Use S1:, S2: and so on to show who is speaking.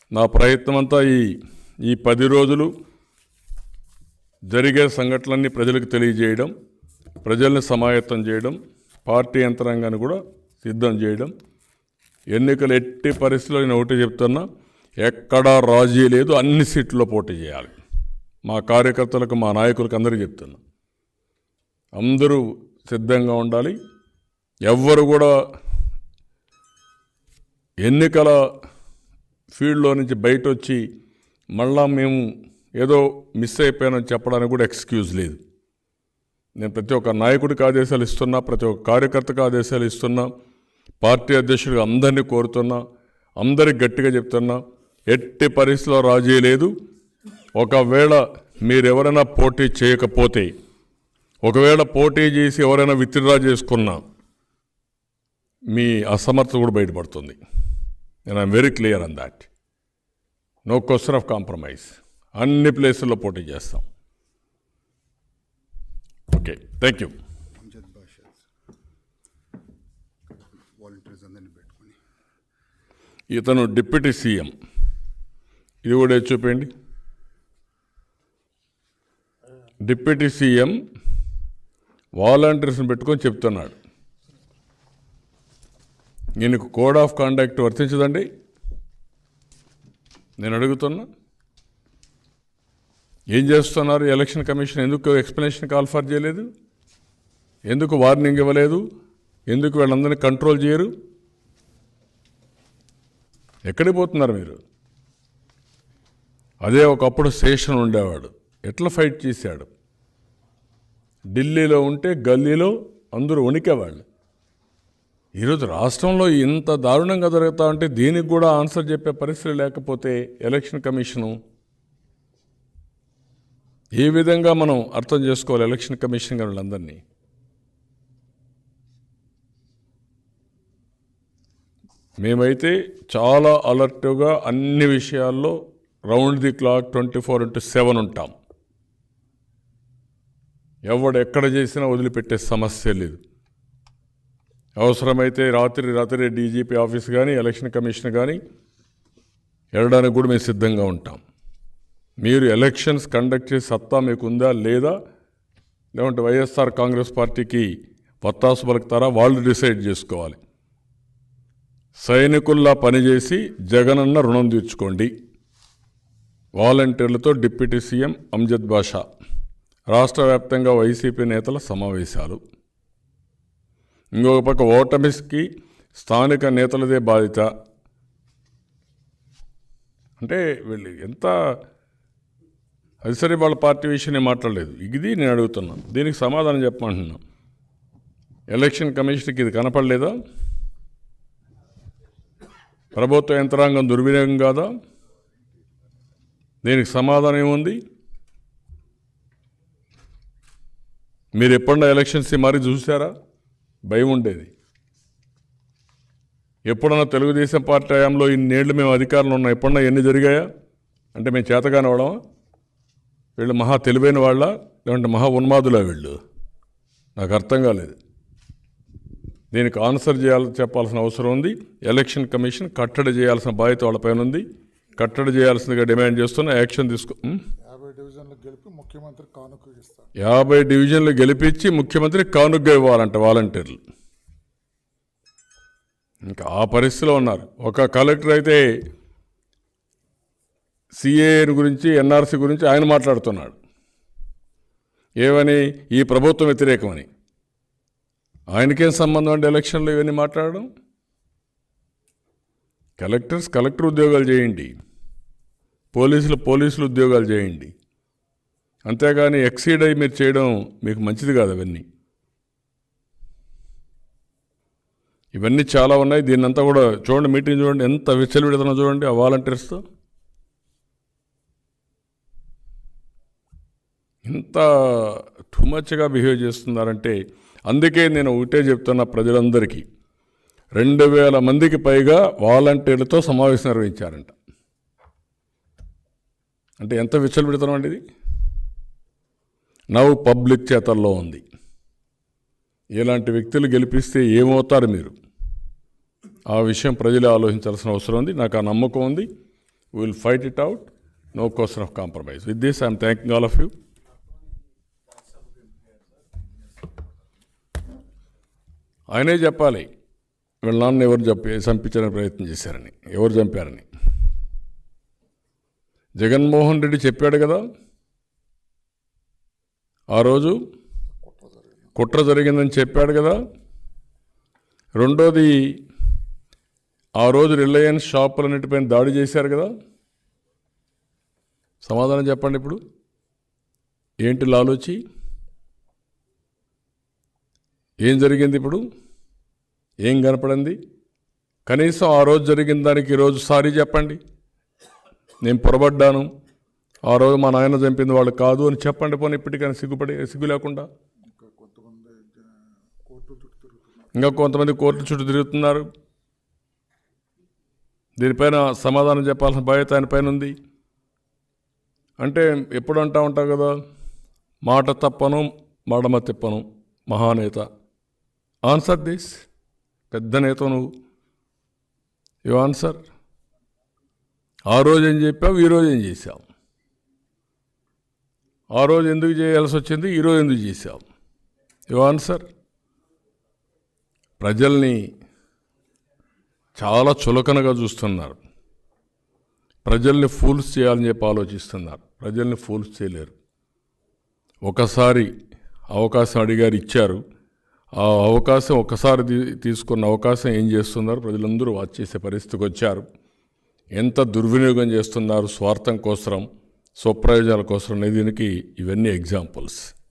S1: నా ప్రయత్నం అంతా ఈ ఈ పది రోజులు జరిగే సంఘటనలన్నీ ప్రజలకు తెలియజేయడం ప్రజల్ని సమాయత్తం చేయడం పార్టీ యంత్రాంగాన్ని కూడా సిద్ధం చేయడం ఎన్నికలు ఎట్టి పరిస్థితుల్లో నేను ఒకటి చెప్తున్నా ఎక్కడా రాజీ లేదు అన్ని సీట్లలో పోటీ చేయాలి మా కార్యకర్తలకు మా నాయకులకు అందరికీ చెప్తున్నా అందరూ సిద్ధంగా ఉండాలి ఎవ్వరు కూడా ఎన్నికల ఫీల్డ్లో నుంచి బయట వచ్చి మళ్ళా మేము ఏదో మిస్ అయిపోయానని చెప్పడానికి కూడా ఎక్స్క్యూజ్ లేదు నేను ప్రతి ఒక్క నాయకుడికి ఆదేశాలు ఇస్తున్నా ప్రతి ఒక్క కార్యకర్తకు ఆదేశాలు ఇస్తున్నా పార్టీ అధ్యక్షుడిగా అందరినీ కోరుతున్నా అందరికి గట్టిగా చెప్తున్నా ఎట్టి పరిస్థితిలో రాజీ లేదు ఒకవేళ మీరెవరైనా పోటీ చేయకపోతే ఒకవేళ పోటీ చేసి ఎవరైనా విత్డ్రా చేసుకున్నా మీ అసమర్థత కూడా బయటపడుతుంది నేను I'm very clear on that no question of compromise అన్ని ప్లేసుల్లో పోటీ చేస్తాం ఓకే థ్యాంక్ యూ
S2: అంజద్ భాష వాలంటీర్స్ అందరినీ పెట్టుకొని
S1: ఇతను డిప్యూటీ సీఎం ఇది కూడా చూపండి డిప్యూటీ సీఎం వాలంటీర్స్ని పెట్టుకొని చెప్తున్నాడు ఈయనకు కోడ్ ఆఫ్ కాండక్ట్ వర్తించదండి నేను అడుగుతున్నా ఏం చేస్తున్నారు ఎలక్షన్ కమిషన్ ఎందుకు ఎక్స్ప్లెనేషన్ కాల్ ఫర్ చేయలేదు ఎందుకు వార్నింగ్ ఇవ్వలేదు ఎందుకు వీళ్ళందరినీ కంట్రోల్ చేయరు ఎక్కడికి పోతున్నారు మీరు అదే ఒకప్పుడు శేషన్ ఉండేవాడు ఎట్లా ఫైట్ చేశాడు ఢిల్లీలో ఉంటే గల్లీలో అందరూ వణికేవాళ్ళు ఈరోజు రాష్ట్రంలో ఇంత దారుణంగా జరుగుతా ఉంటే దీనికి కూడా ఆన్సర్ చెప్పే పరిస్థితి లేకపోతే ఎలక్షన్ కమిషను ఏ విధంగా మనం అర్థం చేసుకోవాలి ఎలక్షన్ కమిషన్ గారు వాళ్ళందరినీ మేమైతే చాలా అలర్ట్గా అన్ని విషయాల్లో round the clock twenty four into seven ఉంటాం ఎవడు ఎక్కడ చేసినా వదిలిపెట్టే సమస్య లేదు అవసరమైతే రాత్రి రాత్రి డీజీపీ ఆఫీస్ కానీ ఎలక్షన్ కమిషన్ కానీ వెళ్ళడానికి కూడా మేము సిద్ధంగా ఉంటాం మీరు ఎలక్షన్స్ కండక్ట్ చేసే సత్తా మీకు ఉందా లేదా లేదంటే వైఎస్ఆర్ కాంగ్రెస్ పార్టీకి వత్తాసు పలుకుతారా వాళ్ళు డిసైడ్ చేసుకోవాలి సైనికుల్లా పనిచేసి జగనన్న రుణం తీర్చుకోండి వాలంటీర్లతో డిప్యూటీ సీఎం అంజద్ బాషా రాష్ట్ర వ్యాప్తంగా వైసీపీ నేతల సమావేశాలు ఇంకొక పక్క ఓటమిస్కి స్థానిక నేతలదే బాధ్యత అంటే వీళ్ళు ఎంత అది సరే వాళ్ళ పార్టీ విషయం నేను మాట్లాడలేదు ఇది నేను అడుగుతున్నాను దీనికి సమాధానం చెప్పమంటున్నాను ఎలక్షన్ కమిషన్కి ఇది కనపడలేదా ప్రభుత్వ యంత్రాంగం దుర్వినియోగం కాదా దీనికి సమాధానం ఏముంది మీరు ఎప్పుడన్నా ఎలక్షన్స్ మరి చూసారా భయం ఉండేది ఎప్పుడన్నా తెలుగుదేశం పార్టీ హయాంలో ఇన్నేళ్ళు మేము అధికారంలో ఉన్నాం ఎప్పుడన్నా ఎన్ని జరిగాయా అంటే మేము చేతగాని వాళ్ళమా వీళ్ళు మహా తెలివైన వాళ్ళ లేదంటే మహా ఉన్మాదులా వీళ్ళు నాకు అర్థం కాలేదు దీనికి ఆన్సర్ చేయాలి చెప్పాల్సిన అవసరం ఉంది ఎలక్షన్ కమిషన్ కట్టడి చేయాల్సిన బాధ్యత వాళ్ళపైన ఉంది కట్టడి చేయాల్సిందిగా డిమాండ్ చేస్తున్న యాక్షన్ తీసుకో ఉం?
S3: యాభై డివిజన్లు గెలిపి ముఖ్యమంత్రి కానుక ఇస్తారు
S1: యాభై డివిజన్లు గెలిపించి ముఖ్యమంత్రి కానుగ్గా ఇవ్వాలంట వాలంటీర్లు ఇంకా ఆ పరిస్థితిలో ఉన్నారు ఒక కలెక్టర్ అయితే సిఏఏ గురించి ఎన్ఆర్సీ గురించి ఆయన మాట్లాడుతున్నాడు ఏమని ఈ ప్రభుత్వం వ్యతిరేకమని ఆయనకేం సంబంధం అంటే ఎలక్షన్లో ఇవన్నీ మాట్లాడడం కలెక్టర్స్ కలెక్టర్ ఉద్యోగాలు చేయండి పోలీసులు పోలీసులు ఉద్యోగాలు చేయండి అంతేగాని ఎక్సీడ్ అయ్యి మీరు చేయడం మీకు మంచిది కాదు అవన్నీ ఇవన్నీ చాలా ఉన్నాయి దీన్నంతా కూడా చూడండి మీటింగ్ చూడండి ఎంత విచ్చలవిడుతున్నా చూడండి ఆ వాలంటీర్స్తో ఇంత టుమచ్గా బిహేవ్ చేస్తున్నారంటే అందుకే నేను ఒకటే చెప్తున్నా ప్రజలందరికీ రెండు వేల మందికి పైగా వాలంటీర్లతో సమావేశం నిర్వహించారంట అంటే ఎంత విచ్చలవిడుతున్నాం అండి ఇది నవ్వు పబ్లిక్ చేతల్లో ఉంది ఇలాంటి వ్యక్తులు గెలిపిస్తే ఏమవుతారు మీరు ఆ విషయం ప్రజలు ఆలోచించాల్సిన అవసరం ఉంది నాకు ఆ నమ్మకం ఉంది will fight it out no question of compromise with this I'm thanking all of you ఆయనే చెప్పాలి వీళ్ళ నాన్న ఎవరు చెప్పి చంపించడానికి ప్రయత్నం చేశారని ఎవరు చంపారని జగన్మోహన్ రెడ్డి చెప్పాడు కదా ఆ రోజు కుట్ర జరిగిందని చెప్పాడు కదా రెండోది ఆ రోజు రిలయన్స్ షాపులన్నిటిపైన దాడి చేశారు కదా సమాధానం చెప్పండి ఇప్పుడు ఏంటి లాలోచి ఏం జరిగింది ఇప్పుడు ఏం కనపడింది కనీసం ఆ రోజు జరిగిన దానికి ఈరోజు సారీ చెప్పండి నేను పొరబడ్డాను ఆ రోజు మా నాయన చంపింది వాళ్ళు కాదు అని చెప్పండి పోనీ ఇప్పటికైనా సిగ్గుపడి సిగ్గు లేకుండా
S3: ఇంకా కొంతమంది జ- కోర్టు చుట్టూ తిరుగుతున్నారు
S1: ఇంకా కొంతమంది కోర్టు చుట్టూ తిరుగుతున్నారు దీనిపైన సమాధానం చెప్పాల్సిన బాధ్యత ఆయన పైన ఉంది అంటే ఎప్పుడు అంటా ఉంటావు కదా మాట తప్పను మడమ తిప్పను మహానేత ఆన్సర్ దిస్ పెద్ద నేత నువ్వు యు ఆన్సర్ ఆ రోజు ఏం చెప్పావు ఈ రోజు ఏం చేశావు ఆ రోజు ఎందుకు చేయాల్సి వచ్చింది ఈ రోజు ఎందుకు చేశావు యు ఆన్సర్ ప్రజల్ని చాలా చులకనగా చూస్తున్నారు ప్రజల్ని ఫూల్స్ చేయాలని చెప్పి ఆలోచిస్తున్నారు ప్రజల్ని ఫూల్స్ చేయలేరు ఒకసారి అవకాశం అడిగారు ఇచ్చారు ఆ అవకాశం ఒకసారి తీ- తీసుకున్న అవకాశం ఏం చేస్తున్నారు ప్రజలందరూ వాచ్ చేసే పరిస్థితికి వచ్చారు ఎంత దుర్వినియోగం చేస్తున్నారు స్వార్థం కోసం స్వప్రయోజనాల కోసం అనేది దీనికి ఇవన్నీ ఎగ్జాంపుల్స్